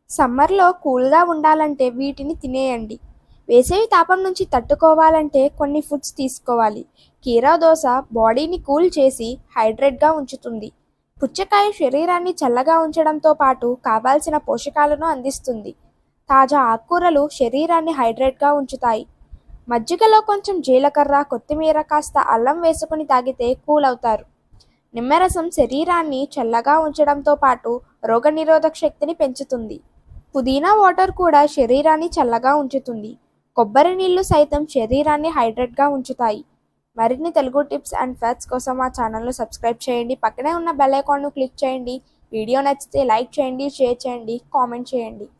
సమ్మర్లో కూల్గా ఉండాలంటే వీటిని తినేయండి వేసవి తాపం నుంచి తట్టుకోవాలంటే కొన్ని ఫుడ్స్ తీసుకోవాలి కీరా దోస బాడీని కూల్ చేసి హైడ్రేట్గా ఉంచుతుంది పుచ్చకాయ శరీరాన్ని చల్లగా ఉంచడంతో పాటు కావాల్సిన పోషకాలను అందిస్తుంది తాజా ఆకుకూరలు శరీరాన్ని హైడ్రేట్గా ఉంచుతాయి మజ్జిగలో కొంచెం జీలకర్ర కొత్తిమీర కాస్త అల్లం వేసుకుని తాగితే కూల్ అవుతారు నిమ్మరసం శరీరాన్ని చల్లగా ఉంచడంతో పాటు రోగనిరోధక శక్తిని పెంచుతుంది పుదీనా వాటర్ కూడా శరీరాన్ని చల్లగా ఉంచుతుంది కొబ్బరి నీళ్లు సైతం శరీరాన్ని హైడ్రేట్గా ఉంచుతాయి మరిన్ని తెలుగు టిప్స్ అండ్ ఫ్యాక్ట్స్ కోసం మా ఛానల్ను సబ్స్క్రైబ్ చేయండి పక్కనే ఉన్న బెల్ ఐకాన్ను క్లిక్ చేయండి వీడియో నచ్చితే లైక్ చేయండి షేర్ చేయండి కామెంట్ చేయండి